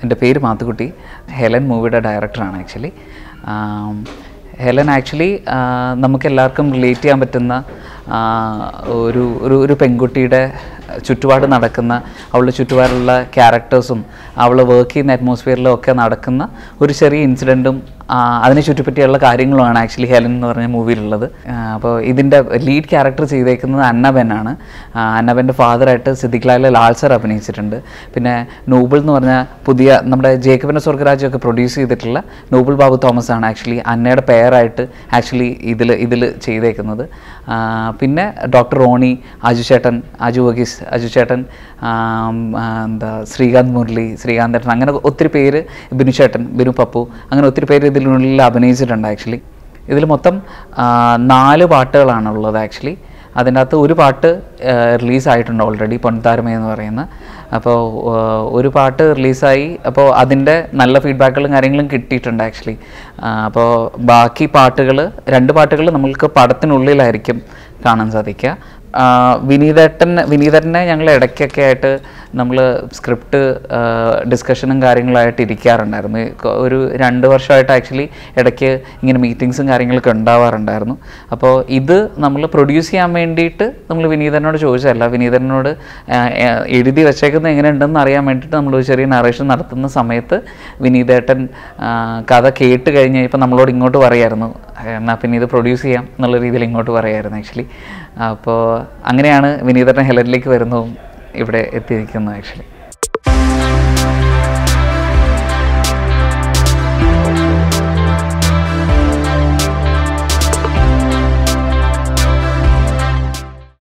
എൻ്റെ പേര് മാത്തുക്കുട്ടി ഹെലൻ മൂവിയുടെ ഡയറക്ടറാണ് ആക്ച്വലി ഹെലൻ ആക്ച്വലി നമുക്ക് എല്ലാവർക്കും റിലേറ്റ് ചെയ്യാൻ പറ്റുന്ന ആ, ഒരു ഒരു ഒരു പെൺകുട്ടിയുടെ ചുറ്റുപാട് നടക്കുന്ന അവളുടെ ചുറ്റുപാടുള്ള ക്യാരക്ടേഴ്സും അവൾ വർക്ക് ചെയ്യുന്ന അറ്റ്മോസ്ഫിയറിലും ഒക്കെ നടക്കുന്ന ഒരു ചെറിയ ഇൻസിഡൻറ്റും അതിനെ ചുറ്റിപ്പറ്റിയുള്ള കാര്യങ്ങളുമാണ് ആക്ച്വലി ഹെലൻ എന്ന് പറഞ്ഞ മൂവിയിലുള്ളത് അപ്പോൾ ഇതിൻ്റെ ലീഡ് ക്യാരക്ടർ ചെയ്തേക്കുന്നത് അന്നബെനാണ് അന്നബൻ്റെ ഫാദറായിട്ട് സിദ്ദിഖ്ലാലിലെ ലാൽസർ അഭിനയിച്ചിട്ടുണ്ട് പിന്നെ നോബിൾ എന്ന് പറഞ്ഞ പുതിയ നമ്മുടെ ജേക്കബിൻ്റെ സ്വർഗരാജ്യമൊക്കെ പ്രൊഡ്യൂസ് ചെയ്തിട്ടുള്ള നോബിൾ ബാബു തോമസ് ആണ് ആക്ച്വലി അന്നയുടെ പെയറായിട്ട് ആക്ച്വലി ഇതിൽ ഇതിൽ ചെയ്തേക്കുന്നത് ആ, പിന്നെ ഡോക്ടർ റോണി അജു ചേട്ടൻ അജു വഗീസ് അജു ചേട്ടൻ ആം, ആ, എന്താ ശ്രീകാന്ത് മുരളി ശ്രീകാന്ത് ഏട്ടൻ അങ്ങനെ ഒത്തിരി പേര് ബിനു ചേട്ടൻ ബിനു പപ്പു അങ്ങനെ ഒത്തിരി പേര് ഇതിനുള്ളിൽ അഭിനയിച്ചിട്ടുണ്ട് ആക്ച്വലി ഇതിൽ മൊത്തം ആ, നാല് പാട്ടുകളാണ് ഉള്ളത് ആക്ച്വലി അതിൻ്റെ അകത്ത് ഒരു പാട്ട് റിലീസായിട്ടുണ്ട് ഓൾറെഡി പൊൻതാരമേ എന്ന് പറയുന്ന അപ്പോൾ ഒരു പാട്ട് റിലീസായി അപ്പോൾ അതിൻ്റെ നല്ല ഫീഡ്ബാക്കുകളും കാര്യങ്ങളും കിട്ടിയിട്ടുണ്ട് ആക്ച്വലി അപ്പോൾ ബാക്കി പാട്ടുകൾ രണ്ട് പാട്ടുകൾ നമ്മൾക്ക് പടത്തിനുള്ളിലായിരിക്കും കാണാൻ സാധിക്കുക ആ, വിനീതേട്ടൻ വിനീതേട്ടനെ ഞങ്ങൾ ഇടയ്ക്കൊക്കെ ആയിട്ട് നമ്മൾ സ്ക്രിപ്റ്റ് ഡിസ്കഷനും കാര്യങ്ങളായിട്ട് ഇരിക്കാറുണ്ടായിരുന്നു ഈ കൊ- ഒരു രണ്ട് വർഷമായിട്ട് ആക്ച്വലി ഇടയ്ക്ക് ഇങ്ങനെ മീറ്റിങ്സും കാര്യങ്ങളൊക്കെ ഉണ്ടാവാറുണ്ടായിരുന്നു അപ്പോൾ ഇത് നമ്മൾ പ്രൊഡ്യൂസ് ചെയ്യാൻ വേണ്ടിയിട്ട് നമ്മൾ വിനീതനോട് ചോദിച്ചതല്ല വിനീതനോട് ആ, ആ, എഴുതി വെച്ചേക്കുന്നത് എങ്ങനെയുണ്ടെന്ന് അറിയാൻ വേണ്ടിയിട്ട് നമ്മൾ ഒരു ചെറിയ നറേഷൻ നടത്തുന്ന സമയത്ത് വിനീതേട്ടൻ ആ, കഥ കേട്ട് കഴിഞ്ഞ് ഇപ്പം നമ്മളോട് ഇങ്ങോട്ട് പറയായിരുന്നു എന്നാൽ പിന്നെ ഇത് പ്രൊഡ്യൂസ് ചെയ്യാം എന്നുള്ള രീതിയിൽ ഇങ്ങോട്ട് പറയായിരുന്നു ആക്ച്വലി അപ്പോൾ അങ്ങനെയാണ് വിനീതേട്ടൻ ഹെലനിലേക്ക് വരുന്നതും ഇവിടെ എത്തിയിരിക്കുന്നത് ആക്ച്വലി